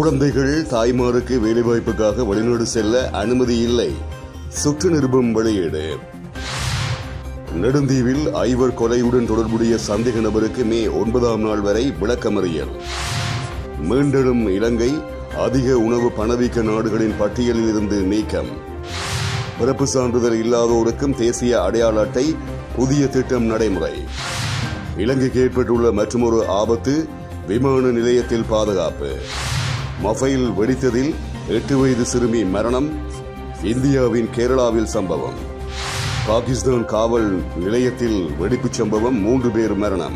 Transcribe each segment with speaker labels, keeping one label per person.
Speaker 1: குழந்தைகள் தாய்மாருக்கு வேலைவாய்ப்புக்காக வெளிநாடு செல்ல அனுமதி இல்லை சுற்று நிருபம் வெளியீடு நெடுந்தீவில் ஐவர் கொலையுடன் தொடர்புடைய சந்தேக நபருக்கு மே ஒன்பதாம் நாள் வரை விளக்கமறியல் மீண்டெழும் இலங்கை அதிக உணவு பணவீக்க நாடுகளின் பட்டியலில் இருந்து நீக்கம் பிறப்பு சான்றிதழ் இல்லாதோருக்கும் தேசிய அடையாள அட்டை புதிய திட்டம் நடைமுறை இலங்கைக்கு ஏற்பட்டுள்ள மற்றொரு ஆபத்து விமான நிலையத்தில் பாதுகாப்பு மொபைல் வெடித்ததில் எட்டு வயது சிறுமி மரணம் இந்தியாவின் கேரளாவில் சம்பவம் பாகிஸ்தான் காவல் நிலையத்தில் வெடிப்புச் சம்பவம் மூன்று பேர் மரணம்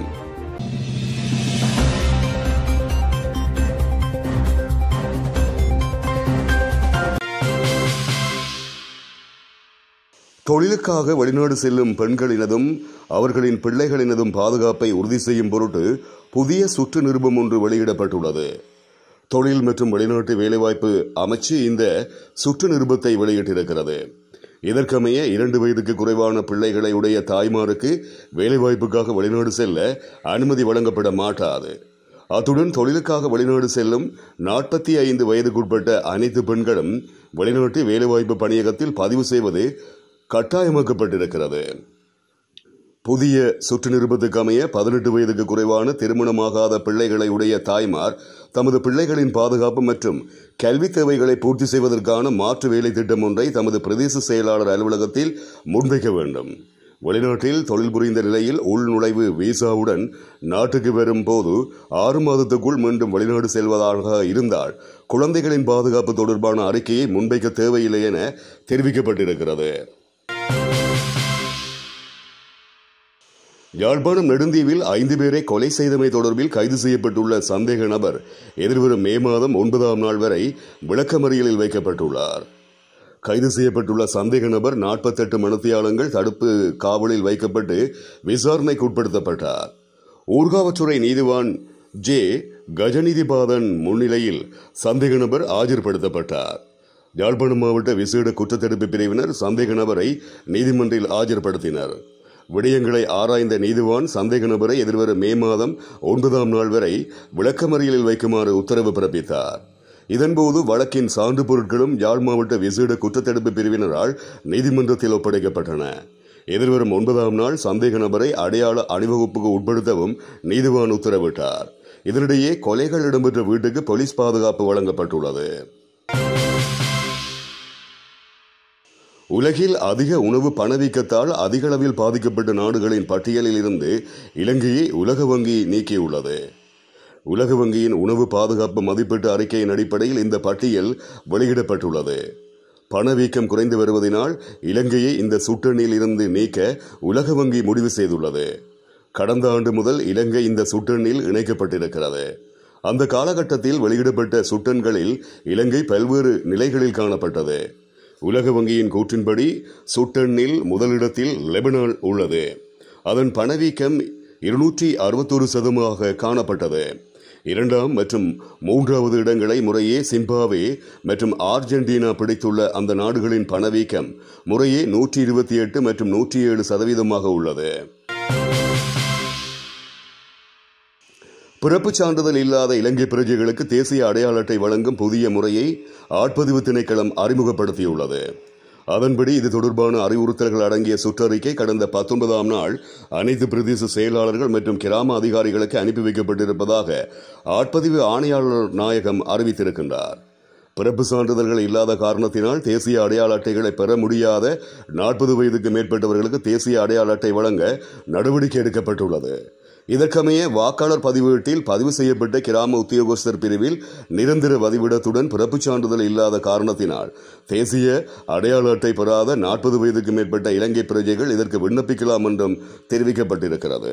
Speaker 1: தொழிலுக்காக வெளிநாடு செல்லும் பெண்களினதும் அவர்களின் பிள்ளைகளினதும் பாதுகாப்பை உறுதி செய்யும் பொருட்டு புதிய சுற்று நிருபம் ஒன்று வெளியிடப்பட்டுள்ளது தொழில் மற்றும் வெளிநாட்டு வேலைவாய்ப்பு அமைச்சு இந்த சுற்று நிருபத்தை வெளியிட்டிருக்கிறது இதற்கமைய இரண்டு வயதுக்கு குறைவான பிள்ளைகளை உடைய தாய்மாருக்கு வேலைவாய்ப்புக்காக வெளிநாடு செல்ல அனுமதி வழங்கப்பட மாட்டாது அத்துடன் தொழிலுக்காக வெளிநாடு செல்லும் நாற்பத்தி ஐந்து வயதுக்குட்பட்ட அனைத்து பெண்களும் வெளிநாட்டு வேலைவாய்ப்பு பணியகத்தில் பதிவு செய்வது கட்டாயமாக்கப்பட்டிருக்கிறது புதிய சுற்று நிருபத்துக்கு அமைய பதினெட்டு வயதுக்கு குறைவான திருமணமாகாத பிள்ளைகளை உடைய தாய்மார் தமது பிள்ளைகளின் பாதுகாப்பு மற்றும் கல்வி தேவைகளை பூர்த்தி செய்வதற்கான மாற்று வேலை திட்டம் ஒன்றை தமது பிரதேச செயலாளர் அலுவலகத்தில் முன்வைக்க வேண்டும் வெளிநாட்டில் தொழில் புரிந்த நிலையில் உள்நுழைவு விசாவுடன் நாட்டுக்கு வரும் போது ஆறு மாதத்துக்குள் மீண்டும் வெளிநாடு செல்வதாக இருந்தால் குழந்தைகளின் பாதுகாப்பு தொடர்பான அறிக்கையை முன்வைக்க தேவையில்லை என தெரிவிக்கப்பட்டிருக்கிறது யாழ்ப்பாணம் நெடுந்தீவில் ஐந்து பேரை கொலை செய்தமை தொடர்பில் கைது செய்யப்பட்டுள்ள சந்தேக நபர் எதிர்வரும் மே மாதம் ஒன்பதாம் நாள் வரை விளக்கமறியலில் வைக்கப்பட்டுள்ளார் கைது செய்யப்பட்டுள்ள சந்தேக நபர் நாற்பத்தெட்டு மணத்தியாளங்கள் தடுப்பு காவலில் வைக்கப்பட்டு விசாரணைக்கு உட்படுத்தப்பட்டார் ஊர்காவற்றுறை நீதிவான் ஜே கஜநிதிபாதன் முன்னிலையில் சந்தேக நபர் ஆஜர்படுத்தப்பட்டார் யாழ்ப்பாணம் மாவட்ட விசேட குற்றத்தடுப்பு பிரிவினர் சந்தேக நபரை நீதிமன்றில் ஆஜர்படுத்தினர் விடயங்களை ஆராய்ந்த நீதிவான் சந்தேக நபரை எதிர்வரும் மே மாதம் ஒன்பதாம் நாள் வரை விளக்கமறியலில் வைக்குமாறு உத்தரவு பிறப்பித்தார் இதன்போது வழக்கின் சான்று பொருட்களும் யாழ் மாவட்ட விசேட குற்றத்தடுப்பு பிரிவினரால் நீதிமன்றத்தில் ஒப்படைக்கப்பட்டன எதிர்வரும் ஒன்பதாம் நாள் சந்தேக நபரை அடையாள அணிவகுப்புக்கு உட்படுத்தவும் நீதிவான் உத்தரவிட்டார் இதனிடையே கொலைகள் இடம்பெற்ற வீட்டுக்கு போலீஸ் பாதுகாப்பு வழங்கப்பட்டுள்ளது உலகில் அதிக உணவு பணவீக்கத்தால் அதிக அளவில் பாதிக்கப்பட்ட நாடுகளின் பட்டியலில் இருந்து இலங்கையை உலக வங்கி நீக்கியுள்ளது உலக வங்கியின் உணவு பாதுகாப்பு மதிப்பீட்டு அறிக்கையின் அடிப்படையில் இந்த பட்டியல் வெளியிடப்பட்டுள்ளது பணவீக்கம் குறைந்து வருவதனால் இலங்கையை இந்த சுட்டெண்ணில் இருந்து நீக்க உலக வங்கி முடிவு செய்துள்ளது கடந்த ஆண்டு முதல் இலங்கை இந்த சுட்டெண்ணில் இணைக்கப்பட்டிருக்கிறது அந்த காலகட்டத்தில் வெளியிடப்பட்ட சுட்டெண்களில் இலங்கை பல்வேறு நிலைகளில் காணப்பட்டது உலக வங்கியின் கூற்றின்படி சுட்டெண்ணில் முதலிடத்தில் லெபனான் உள்ளது அதன் பணவீக்கம் இருநூற்றி அறுபத்தொரு சதமாக காணப்பட்டது இரண்டாம் மற்றும் மூன்றாவது இடங்களை முறையே சிம்பாவே மற்றும் ஆர்ஜென்டினா பிடித்துள்ள அந்த நாடுகளின் பணவீக்கம் முறையே நூற்றி இருபத்தி எட்டு மற்றும் நூற்றி ஏழு சதவீதமாக உள்ளது பிறப்புச் சான்றிதழ் இல்லாத இலங்கை பிரஜைகளுக்கு தேசிய அடையாள அட்டை வழங்கும் புதிய முறையை ஆட்பதிவு திணைக்களம் அறிமுகப்படுத்தியுள்ளது அதன்படி இது தொடர்பான அறிவுறுத்தல்கள் அடங்கிய சுற்றறிக்கை கடந்த பத்தொன்பதாம் நாள் அனைத்து பிரதேச செயலாளர்கள் மற்றும் கிராம அதிகாரிகளுக்கு அனுப்பி வைக்கப்பட்டிருப்பதாக ஆட்பதிவு ஆணையாளர் நாயகம் அறிவித்திருக்கின்றார் பிறப்பு சான்றிதழ்கள் இல்லாத காரணத்தினால் தேசிய அடையாள அட்டைகளை பெற முடியாத நாற்பது வயதுக்கு மேற்பட்டவர்களுக்கு தேசிய அடையாள அட்டை வழங்க நடவடிக்கை எடுக்கப்பட்டுள்ளது இதற்கமைய வாக்காளர் பதிவேட்டில் பதிவு செய்யப்பட்ட கிராம உத்தியோகஸ்தர் பிரிவில் நிரந்தர பதிவிடத்துடன் பிறப்புச் சான்றிதழ் இல்லாத காரணத்தினால் தேசிய அடையாள அட்டை பெறாத நாற்பது வயதுக்கு மேற்பட்ட இலங்கை பிரஜைகள் இதற்கு விண்ணப்பிக்கலாம் என்றும் தெரிவிக்கப்பட்டிருக்கிறது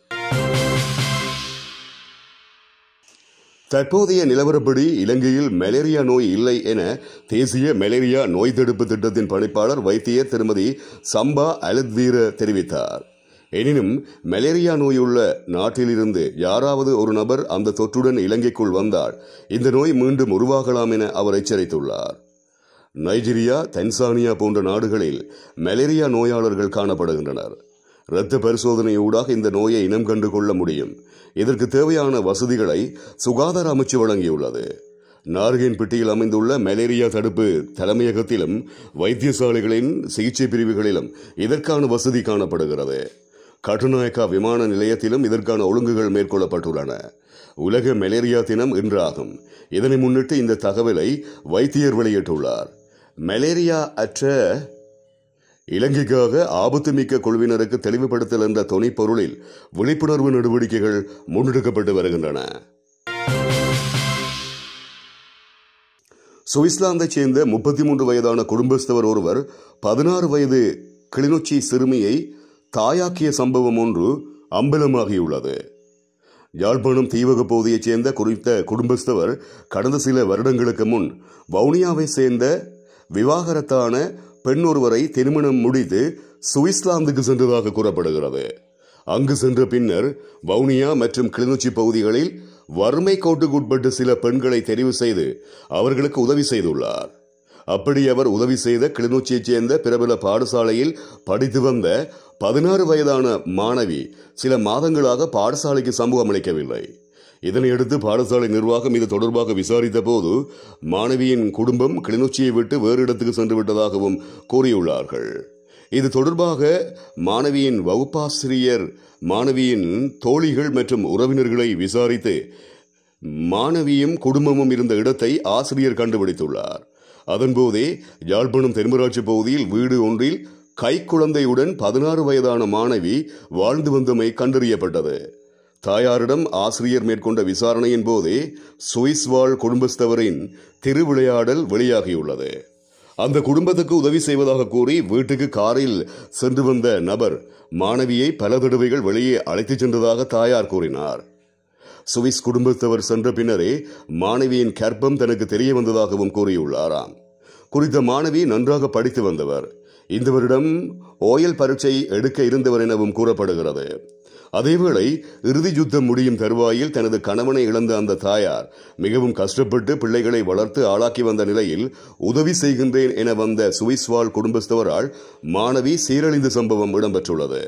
Speaker 1: தற்போதைய நிலவரப்படி இலங்கையில் மலேரியா நோய் இல்லை என தேசிய மலேரியா நோய் தடுப்பு திட்டத்தின் பணிப்பாளர் வைத்தியர் திருமதி சம்பா அலத்வீர தெரிவித்தார் எனினும் மலேரியா நோயுள்ள நாட்டிலிருந்து யாராவது ஒரு நபர் அந்த தொற்றுடன் இலங்கைக்குள் வந்தால் இந்த நோய் மீண்டும் உருவாகலாம் என அவர் எச்சரித்துள்ளார் நைஜீரியா தன்சானியா போன்ற நாடுகளில் மலேரியா நோயாளர்கள் காணப்படுகின்றனர் இரத்த பரிசோதனையூடாக இந்த நோயை இனம் கண்டு கொள்ள முடியும் இதற்கு தேவையான வசதிகளை சுகாதார அமைச்சு வழங்கியுள்ளது நார்கேன்பட்டியில் அமைந்துள்ள மலேரியா தடுப்பு தலைமையகத்திலும் வைத்தியசாலைகளின் சிகிச்சை பிரிவுகளிலும் இதற்கான வசதி காணப்படுகிறது கட்டுநாயக்கா விமான நிலையத்திலும் இதற்கான ஒழுங்குகள் மேற்கொள்ளப்பட்டுள்ளன உலக மலேரியா தினம் இன்றாகும் இதனை முன்னிட்டு இந்த தகவலை வைத்தியர் வெளியிட்டுள்ளார் மலேரியா அற்ற இலங்கைக்காக ஆபத்துமிக்க குழுவினருக்கு தெளிவுபடுத்தல் என்ற தொனிப்பொருளில் விழிப்புணர்வு நடவடிக்கைகள் முன்னெடுக்கப்பட்டு வருகின்றன சுவிட்சர்லாந்தைச் சேர்ந்த முப்பத்தி மூன்று வயதான குடும்பஸ்தவர் ஒருவர் பதினாறு வயது கிளிநொச்சி சிறுமியை தாயாக்கிய சம்பவம் ஒன்று அம்பலமாகியுள்ளது யாழ்ப்பாணம் தீவக பகுதியைச் சேர்ந்த குறித்த குடும்பஸ்தவர் கடந்த சில வருடங்களுக்கு முன் வவுனியாவை சேர்ந்த விவாகரத்தான பெண் ஒருவரை திருமணம் முடித்து சுவிட்சர்லாந்துக்கு சென்றதாக கூறப்படுகிறது அங்கு சென்ற பின்னர் வவுனியா மற்றும் கிளிநொச்சி பகுதிகளில் வறுமை கோட்டுக்குட்பட்டு சில பெண்களை தெரிவு செய்து அவர்களுக்கு உதவி செய்துள்ளார் அப்படி அவர் உதவி செய்த கிளிநொச்சியைச் சேர்ந்த பிரபல பாடசாலையில் படித்து வந்த பதினாறு வயதான மாணவி சில மாதங்களாக பாடசாலைக்கு சமூகம் அளிக்கவில்லை இதனையடுத்து பாடசாலை நிர்வாகம் இது தொடர்பாக விசாரித்த போது மாணவியின் குடும்பம் கிளிநொச்சியை விட்டு வேறு இடத்துக்கு சென்று விட்டதாகவும் கூறியுள்ளார்கள் இது தொடர்பாக மாணவியின் வகுப்பாசிரியர் மாணவியின் தோழிகள் மற்றும் உறவினர்களை விசாரித்து மாணவியும் குடும்பமும் இருந்த இடத்தை ஆசிரியர் கண்டுபிடித்துள்ளார் அதன்போதே யாழ்ப்பாணம் தென்மராட்சி பகுதியில் வீடு ஒன்றில் கைக்குழந்தையுடன் பதினாறு வயதான மாணவி வாழ்ந்து வந்தமை கண்டறியப்பட்டது தாயாரிடம் ஆசிரியர் மேற்கொண்ட விசாரணையின் போதே சுவிஸ் வாழ் குடும்பஸ்தவரின் திருவிளையாடல் வெளியாகியுள்ளது அந்த குடும்பத்துக்கு உதவி செய்வதாக கூறி வீட்டுக்கு காரில் சென்று வந்த நபர் மாணவியை பல தடவைகள் வெளியே அழைத்துச் சென்றதாக தாயார் கூறினார் சுவிஸ் குடும்பத்தவர் சென்ற பின்னரே மாணவியின் கர்ப்பம் தனக்கு தெரிய வந்ததாகவும் கூறியுள்ளாராம் குறித்த மாணவி நன்றாக படித்து வந்தவர் இந்த வருடம் ஓயல் பரீட்சை எடுக்க இருந்தவர் எனவும் கூறப்படுகிறது அதேவேளை இறுதி யுத்தம் முடியும் தருவாயில் தனது கணவனை இழந்த அந்த தாயார் மிகவும் கஷ்டப்பட்டு பிள்ளைகளை வளர்த்து ஆளாக்கி வந்த நிலையில் உதவி செய்கின்றேன் என வந்த சுவிஸ் வாழ் குடும்பஸ்தவரால் மாணவி சீரழிந்த சம்பவம் இடம்பெற்றுள்ளது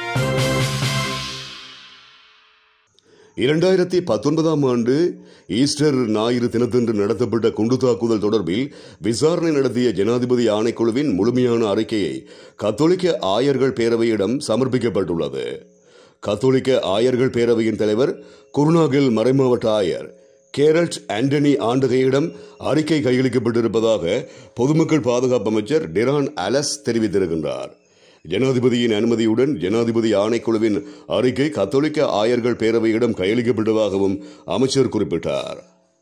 Speaker 1: இரண்டாயிரத்தி பத்தொன்பதாம் ஆண்டு ஈஸ்டர் ஞாயிறு தினத்தன்று நடத்தப்பட்ட குண்டு தாக்குதல் தொடர்பில் விசாரணை நடத்திய ஜனாதிபதி ஆணைக்குழுவின் முழுமையான அறிக்கையை கத்தோலிக்க ஆயர்கள் பேரவையிடம் சமர்ப்பிக்கப்பட்டுள்ளது கத்தோலிக்க ஆயர்கள் பேரவையின் தலைவர் குருநாகல் மறைமாவட்ட ஆயர் கேரட் ஆண்டனி ஆண்டகையிடம் அறிக்கை கையளிக்கப்பட்டிருப்பதாக பொதுமக்கள் பாதுகாப்பு அமைச்சர் டிரான் அலஸ் தெரிவித்திருக்கின்றார் ஜனாதிபதியின் அனுமதியுடன் ஜனாதிபதி ஆணைக்குழுவின் அறிக்கை கத்தோலிக்க ஆயர்கள் பேரவையிடம் கையளிக்கப்பட்டதாகவும் அமைச்சர் குறிப்பிட்டார்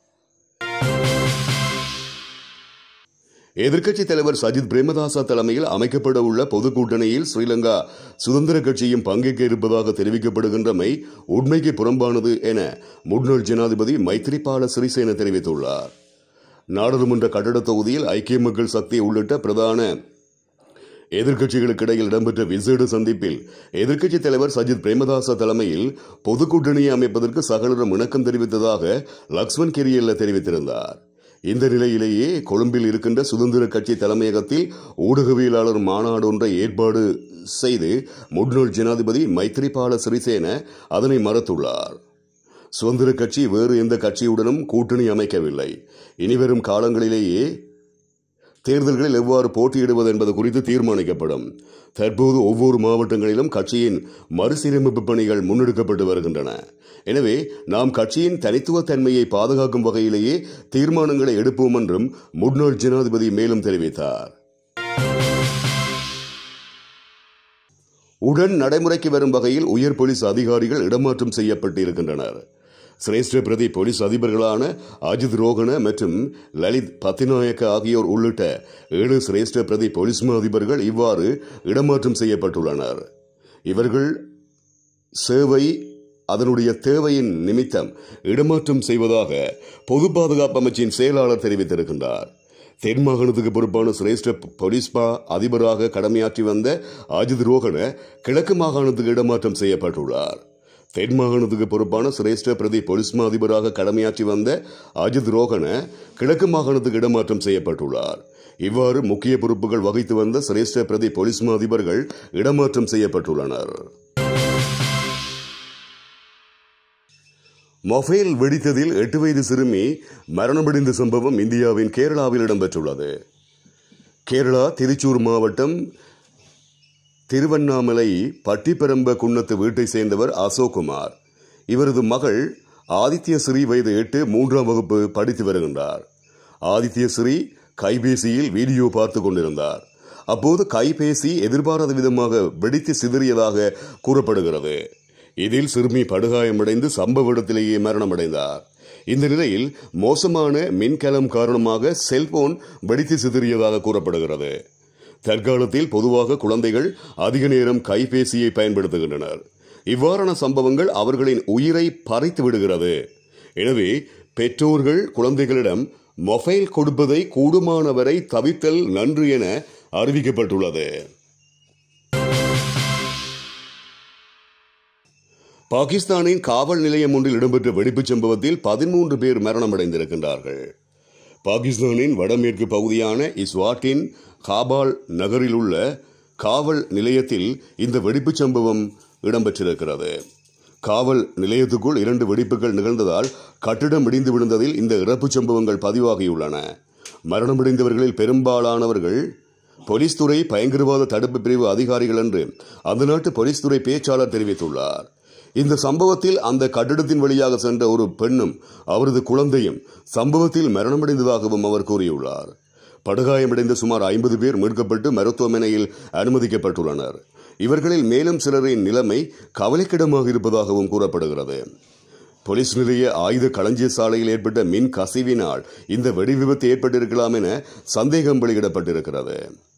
Speaker 1: எதிர்க்கட்சித் தலைவர் சஜித் பிரேமதாசா தலைமையில் அமைக்கப்பட உள்ள பொதுக் கூட்டணியில் ஸ்ரீலங்கா சுதந்திர கட்சியும் பங்கேற்க இருப்பதாக தெரிவிக்கப்படுகின்றமை உண்மைக்கு புறம்பானது என முன்னாள் ஜனாதிபதி மைத்ரிபால சிறிசேன தெரிவித்துள்ளார் நாடாளுமன்ற கட்டடத் தொகுதியில் ஐக்கிய மக்கள் சக்தி உள்ளிட்ட பிரதான எதிர்க்கட்சிகளுக்கு இடையில் இடம்பெற்ற விசேட சந்திப்பில் எதிர்க்கட்சித் தலைவர் சஜித் பிரேமதாச தலைமையில் பொதுக்கூட்டணியை அமைப்பதற்கு சகலரும் இணக்கம் தெரிவித்ததாக லக்ஷ்மண் கிரியல்ல தெரிவித்திருந்தார் இந்த நிலையிலேயே கொழும்பில் இருக்கின்ற சுதந்திர கட்சி தலைமையகத்தில் ஊடகவியலாளர் மாநாடு ஒன்றை ஏற்பாடு செய்து முன்னாள் ஜனாதிபதி மைத்ரிபால சிறிசேன அதனை மறுத்துள்ளார் சுதந்திர கட்சி வேறு எந்த கட்சியுடனும் கூட்டணி அமைக்கவில்லை இனிவரும் காலங்களிலேயே தேர்தல்களில் எவ்வாறு போட்டியிடுவது என்பது குறித்து தீர்மானிக்கப்படும் தற்போது ஒவ்வொரு மாவட்டங்களிலும் கட்சியின் மறுசீரமைப்பு பணிகள் முன்னெடுக்கப்பட்டு வருகின்றன எனவே நாம் கட்சியின் தனித்துவ தன்மையை பாதுகாக்கும் வகையிலேயே தீர்மானங்களை எடுப்போம் என்றும் முன்னாள் ஜனாதிபதி மேலும் தெரிவித்தார் உடன் நடைமுறைக்கு வரும் வகையில் உயர் போலீஸ் அதிகாரிகள் இடமாற்றம் செய்யப்பட்டிருக்கின்றனர் சிரேஷ்ட பிரதி போலீஸ் அதிபர்களான அஜித் ரோகன மற்றும் லலித் பத்திநாயக்க ஆகியோர் உள்ளிட்ட ஏழு சிரேஷ்ட பிரதி போலீஸ் மா அதிபர்கள் இவ்வாறு இடமாற்றம் செய்யப்பட்டுள்ளனர் இவர்கள் சேவை அதனுடைய தேவையின் நிமித்தம் இடமாற்றம் செய்வதாக பொது பாதுகாப்பு அமைச்சின் செயலாளர் தெரிவித்திருக்கின்றார் தென் மாகாணத்துக்கு பொறுப்பான சிரேஷ்ட போலீஸ்பா அதிபராக கடமையாற்றி வந்த அஜித் ரோகன கிழக்கு மாகாணத்துக்கு இடமாற்றம் செய்யப்பட்டுள்ளார் தென் மாகாணத்துக்கு பொறுப்பான சிரேஷ்ட பிரதி போலீஸ் மா அதிபராக கடமையாற்றி வந்த அஜித் ரோகன கிழக்கு மாகாணத்துக்கு இடமாற்றம் செய்யப்பட்டுள்ளார் இவ்வாறு முக்கிய பொறுப்புகள் வகித்து வந்த சிரேஷ்ட பிரதி போலீஸ் மா அதிபர்கள் இடமாற்றம் செய்யப்பட்டுள்ளனர் மொபைல் வெடித்ததில் எட்டு வயது சிறுமி மரணமடைந்த சம்பவம் இந்தியாவின் கேரளாவில் இடம்பெற்றுள்ளது கேரளா திருச்சூர் மாவட்டம் திருவண்ணாமலை பட்டிப்பெரம்ப குன்னத்து வீட்டை சேர்ந்தவர் அசோக்குமார் இவரது மகள் ஆதித்யஸ்ரீ வயது எட்டு மூன்றாம் வகுப்பு படித்து வருகின்றார் ஆதித்யஸ்ரீ கைபேசியில் வீடியோ பார்த்து கொண்டிருந்தார் அப்போது கைபேசி எதிர்பாராத விதமாக வெடித்து சிதறியதாக கூறப்படுகிறது இதில் சிறுமி படுகாயமடைந்து சம்பவ இடத்திலேயே மரணமடைந்தார் இந்த நிலையில் மோசமான மின்கலம் காரணமாக செல்போன் வெடித்து சிதறியதாக கூறப்படுகிறது தற்காலத்தில் பொதுவாக குழந்தைகள் அதிக நேரம் கைபேசியை பயன்படுத்துகின்றனர் இவ்வாறான சம்பவங்கள் அவர்களின் உயிரை பறித்து விடுகிறது எனவே பெற்றோர்கள் குழந்தைகளிடம் மொபைல் கொடுப்பதை கூடுமானவரை தவிர்த்தல் நன்று என அறிவிக்கப்பட்டுள்ளது பாகிஸ்தானின் காவல் நிலையம் ஒன்றில் இடம்பெற்ற வெடிப்புச் சம்பவத்தில் பதிமூன்று பேர் மரணமடைந்திருக்கின்றார்கள் பாகிஸ்தானின் வடமேற்கு பகுதியான இஸ்வாட்டின் காபால் நகரில் உள்ள காவல் நிலையத்தில் இந்த வெடிப்புச் சம்பவம் இடம்பெற்றிருக்கிறது காவல் நிலையத்துக்குள் இரண்டு வெடிப்புகள் நிகழ்ந்ததால் கட்டிடம் இடிந்து விழுந்ததில் இந்த இறப்புச் சம்பவங்கள் பதிவாகியுள்ளன மரணமடைந்தவர்களில் பெரும்பாலானவர்கள் போலீஸ் துறை பயங்கரவாத தடுப்பு பிரிவு அதிகாரிகள் என்று அந்த நாட்டு போலீஸ் துறை பேச்சாளர் தெரிவித்துள்ளார் இந்த சம்பவத்தில் அந்த கட்டிடத்தின் வழியாக சென்ற ஒரு பெண்ணும் அவரது குழந்தையும் சம்பவத்தில் மரணமடைந்ததாகவும் அவர் கூறியுள்ளார் படுகாயமடைந்த சுமார் ஐம்பது பேர் மீட்கப்பட்டு மருத்துவமனையில் அனுமதிக்கப்பட்டுள்ளனர் இவர்களில் மேலும் சிலரின் நிலைமை கவலைக்கிடமாக இருப்பதாகவும் கூறப்படுகிறது போலீஸ் நிலைய ஆயுத களஞ்சிய சாலையில் ஏற்பட்ட மின் கசிவினால் இந்த வெடி விபத்து ஏற்பட்டிருக்கலாம் என சந்தேகம் வெளியிடப்பட்டிருக்கிறது